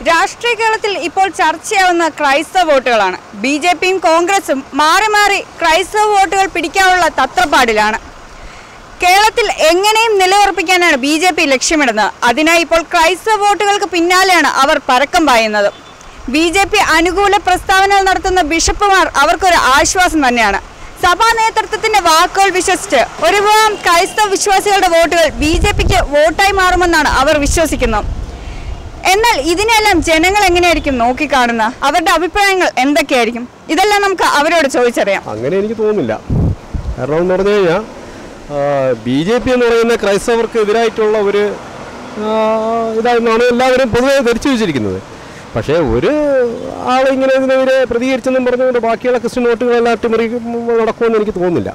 രാഷ്ട്രീയ കേരളത്തിൽ ഇപ്പോൾ ചർച്ചയാവുന്ന ക്രൈസ്തവ വോട്ടുകളാണ് ബി ജെ പിയും കോൺഗ്രസും മാറി മാറി ക്രൈസ്തവ വോട്ടുകൾ പിടിക്കാനുള്ള തത്രപ്പാടിലാണ് കേരളത്തിൽ എങ്ങനെയും നിലയുറപ്പിക്കാനാണ് ബി ജെ പി ലക്ഷ്യമിടുന്നത് അതിനായി ഇപ്പോൾ ക്രൈസ്തവ വോട്ടുകൾക്ക് പിന്നാലെയാണ് അവർ പരക്കം പായുന്നത് ബി ജെ പി അനുകൂല പ്രസ്താവനകൾ നടത്തുന്ന ബിഷപ്പുമാർ അവർക്കൊരു ആശ്വാസം തന്നെയാണ് സഭാ നേതൃത്വത്തിന്റെ വാക്കുകൾ വിശ്വസിച്ച് ഒരു വിഭാഗം ക്രൈസ്തവ വിശ്വാസികളുടെ വോട്ടുകൾ ബി ജെ പിക്ക് വോട്ടായി മാറുമെന്നാണ് അവർ വിശ്വസിക്കുന്നത് എന്നാൽ ഇതിനെല്ലാം ജനങ്ങൾ എങ്ങനെയായിരിക്കും നോക്കിക്കാണുന്നത് അവരുടെ അഭിപ്രായങ്ങൾ എന്തൊക്കെയായിരിക്കും ഇതെല്ലാം നമുക്ക് അവരോട് ചോദിച്ചറിയാം അങ്ങനെ എനിക്ക് തോന്നുന്നില്ല കാരണം എന്ന് പറഞ്ഞു കഴിഞ്ഞാൽ ബി ജെ പി എന്ന് പറയുന്ന ക്രൈസ്തവർക്ക് എതിരായിട്ടുള്ള ഒരു ആ, ഇതാണെന്നാണ് എല്ലാവരും പൊതുവെ ധരിച്ചു വെച്ചിരിക്കുന്നത് പക്ഷേ ഒരു ആൾ ഇങ്ങനെ ഇതിനെതിരെ പ്രതികരിച്ചെന്നും പറഞ്ഞുകൊണ്ട് ബാക്കിയുള്ള ക്രിസ്ത്യൻ വോട്ടുകളെല്ലാം അട്ടിമറി നടക്കുമെന്ന് എനിക്ക് തോന്നുന്നില്ല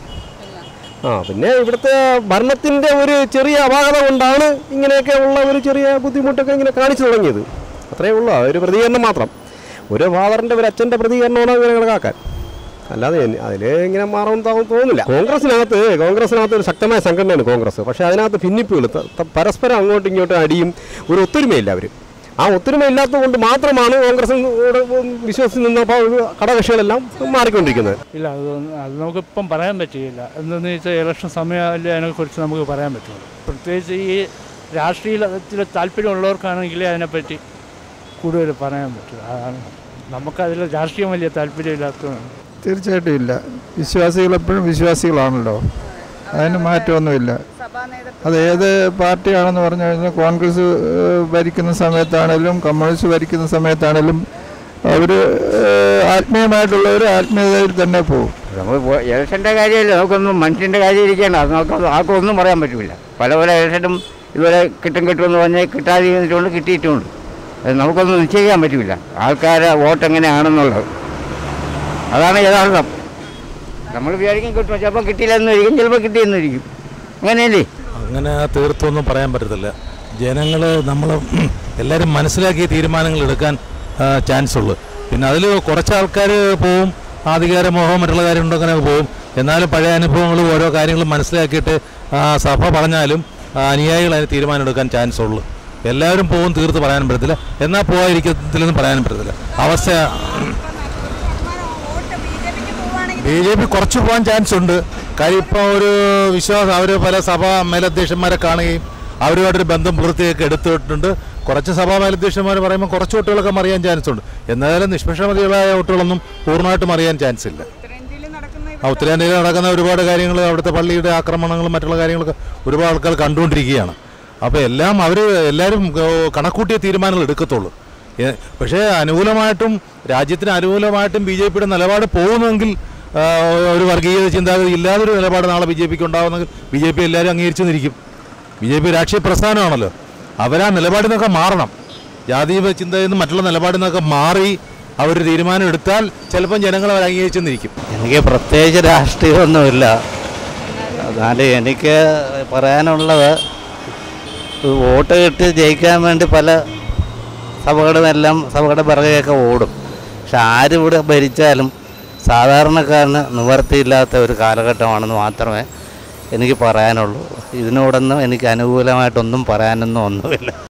ആ പിന്നെ ഇവിടുത്തെ ഭരണത്തിൻ്റെ ഒരു ചെറിയ അപാകത കൊണ്ടാണ് ഇങ്ങനെയൊക്കെ ഉള്ള ഒരു ചെറിയ ബുദ്ധിമുട്ടൊക്കെ ഇങ്ങനെ കാണിച്ചു തുടങ്ങിയത് അത്രയേ ഉള്ളൂ ആ ഒരു പ്രതികരണം മാത്രം ഒരു ഫാദറിൻ്റെ ഒരു അച്ഛൻ്റെ പ്രതികരണമാണ് ഇങ്ങനെ കണക്കാക്കാൻ അല്ലാതെ അതിൽ ഇങ്ങനെ മാറുമെന്ന് തോ- തോന്നുന്നില്ല കോൺഗ്രസിനകത്ത് കോൺഗ്രസിനകത്ത് ഒരു ശക്തമായ സംഘടനയാണ് കോൺഗ്രസ് പക്ഷേ അതിനകത്ത് ഭിന്നിപ്പുകൾ ത- ത- പരസ്പരം അങ്ങോട്ടും ഇങ്ങോട്ടും അടിയും ഒരു ഒത്തൊരുമയില്ല അവർ ആ ഒത്തൊരുമ ഇല്ലാത്തത് കൊണ്ട് മാത്രമാണ് കോൺഗ്രസ് വിശ്വസിച്ച് നിന്ന ഘടകകക്ഷികളെല്ലാം മാറിക്കൊണ്ടിരിക്കുന്നത് ഇല്ല അത് അത് നമുക്കിപ്പം പറയാൻ പറ്റുകയില്ല എന്തെന്ന് വെച്ചാൽ ഇലക്ഷൻ സമയമല്ലേ അതിനെക്കുറിച്ച് നമുക്ക് പറയാൻ പറ്റുള്ളൂ പ്രത്യേകിച്ച് ഈ രാഷ്ട്രീയത്തിൽ താല്പര്യമുള്ളവർക്കാണെങ്കിലേ അതിനെപ്പറ്റി കൂടുതൽ പറയാൻ പറ്റും അതാണ് നമുക്കതിൽ രാഷ്ട്രീയം വലിയ താല്പര്യമില്ലാത്തതാണ് തീർച്ചയായിട്ടും ഇല്ല വിശ്വാസികൾ എപ്പോഴും വിശ്വാസികളാണല്ലോ അതിന് മാറ്റമൊന്നുമില്ല അത് ഏത് പാർട്ടിയാണെന്ന് പറഞ്ഞു കഴിഞ്ഞാൽ കോൺഗ്രസ് ഏഹ്, ഭരിക്കുന്ന സമയത്താണേലും കമ്മ്യൂണിസ്റ്റ് ഭരിക്കുന്ന സമയത്താണേലും അവർ ആത്മീയമായിട്ടുള്ളവർ ആത്മീയതയിൽ തന്നെ പോകും നമുക്ക് പോ- ഇലക്ഷൻ്റെ കാര്യമല്ല നമുക്കൊന്നും മനുഷ്യൻ്റെ കാര്യം ഇരിക്കേണ്ട അത് നമുക്ക് ആർക്കും ഒന്നും പറയാൻ പറ്റില്ല പല പല ഇലക്ഷനും ഇതുവരെ കിട്ടും കിട്ടുമെന്ന് പറഞ്ഞ് കിട്ടാതെ ഇരുന്നിട്ടുണ്ട് കിട്ടിയിട്ടുമുണ്ട് അത് നമുക്കൊന്നും നിശ്ചയിക്കാൻ പറ്റില്ല ആൾക്കാരെ വോട്ട് എങ്ങനെയാണെന്നുള്ളത് അതാണ് യഥാർത്ഥം നമ്മൾ വിചാരിക്കും കിട്ടും ചിലപ്പോൾ കിട്ടിയില്ലെന്നിരിക്കും ചിലപ്പോൾ കിട്ടിയെന്നിരിക്കും അങ്ങനെയല്ലേ അങ്ങനെ തീർത്തൊന്നും പറയാൻ പറ്റത്തില്ല ജനങ്ങൾ നമ്മൾ എല്ലാവരും മനസ്സിലാക്കിയ തീരുമാനങ്ങൾ എടുക്കാൻ ചാൻസ് ഉള്ളു പിന്നെ അതിൽ കുറച്ച് ആൾക്കാർ പോവും ആധികാരമോഹം മറ്റുള്ള കാര്യമുണ്ടോ അങ്ങനെ പോവും എന്നാലും പഴയ അനുഭവങ്ങളും ഓരോ കാര്യങ്ങളും മനസ്സിലാക്കിയിട്ട് ആ, സഭ പറഞ്ഞാലും ആ, അനുയായികൾ അതിന് തീരുമാനം എടുക്കാൻ ചാൻസ് ഉള്ളു എല്ലാവരും പോവും തീർത്ത് പറയാനും പറ്റത്തില്ല എന്നാൽ പോകാതിരിക്കത്തില്ലെന്ന് പറയാനും പറ്റത്തില്ല അവസ്ഥ ബി ജെ പി കുറച്ച് പോകാൻ ചാൻസ് ഉണ്ട് കാര്യം ഇപ്പോൾ ഒരു വിശ്വാസം അവർ പല സഭാ മേലധ്യക്ഷന്മാരെ കാണുകയും അവരുമായിട്ടൊരു ബന്ധം പൂർത്തിയൊക്കെ എടുത്തിട്ടുണ്ട് കുറച്ച് സഭാ മേലധ്യക്ഷന്മാർ പറയുമ്പോൾ കുറച്ച് വോട്ടുകളൊക്കെ മറിയാൻ ചാൻസ് ഉണ്ട് എന്നാലും നിഷ്പക്ഷമതികളായ വോട്ടുകളൊന്നും പൂർണ്ണമായിട്ടും അറിയാൻ ചാൻസ് ഇല്ല ആ ഉത്തരേന്ത്യയിൽ നടക്കുന്ന ഒരുപാട് കാര്യങ്ങൾ അവിടുത്തെ പള്ളിയുടെ ആക്രമണങ്ങളും മറ്റുള്ള കാര്യങ്ങളൊക്കെ ഒരുപാട് ആൾക്കാർ കണ്ടുകൊണ്ടിരിക്കുകയാണ് അപ്പോൾ എല്ലാം അവർ എല്ലാവരും ഏഹ്, കണക്കൂട്ടിയ തീരുമാനങ്ങൾ എടുക്കത്തുള്ളൂ ഏ, പക്ഷേ അനുകൂലമായിട്ടും രാജ്യത്തിന് അനുകൂലമായിട്ടും ബി ജെ പിയുടെ നിലപാട് പോകുമെങ്കിൽ ആ, ഒരു വർഗീയ ചിന്താഗതി ഇല്ലാതൊരു നിലപാട് നാളെ ബി ജെ പിക്ക് ഉണ്ടാവുന്നെങ്കിൽ ബി ജെ പി എല്ലാവരും അംഗീകരിച്ചു നിന്നിരിക്കും ബി ജെ പി രാഷ്ട്രീയ പ്രസ്ഥാനമാണല്ലോ അവരാ നിലപാടിൽ നിന്നൊക്കെ മാറണം ജാതീയ ചിന്തയിൽ നിന്ന് മറ്റുള്ള നിലപാടിൽ നിന്നൊക്കെ മാറി അവർ തീരുമാനം എടുത്താൽ ചിലപ്പം ജനങ്ങൾ അവർ അംഗീകരിച്ചു നിന്നിരിക്കും എനിക്ക് പ്രത്യേകിച്ച് രാഷ്ട്രീയമൊന്നുമില്ല എന്നാലും എനിക്ക് പറയാനുള്ളത് ഈ വോട്ട് കിട്ടി ജയിക്കാൻ വേണ്ടി പല സഭകളുമെല്ലാം സഭകളുടെ പിറകെയൊക്കെ ഓടും പക്ഷെ ആരിവിടെ ഭരിച്ചാലും സാധാരണക്കാരന് നിവർത്തിയില്ലാത്ത ഒരു കാലഘട്ടമാണെന്ന് മാത്രമേ എനിക്ക് പറയാനുള്ളൂ ഇതിനോടൊന്നും എനിക്ക് അനുകൂലമായിട്ടൊന്നും പറയാനൊന്നും ഒന്നുമില്ല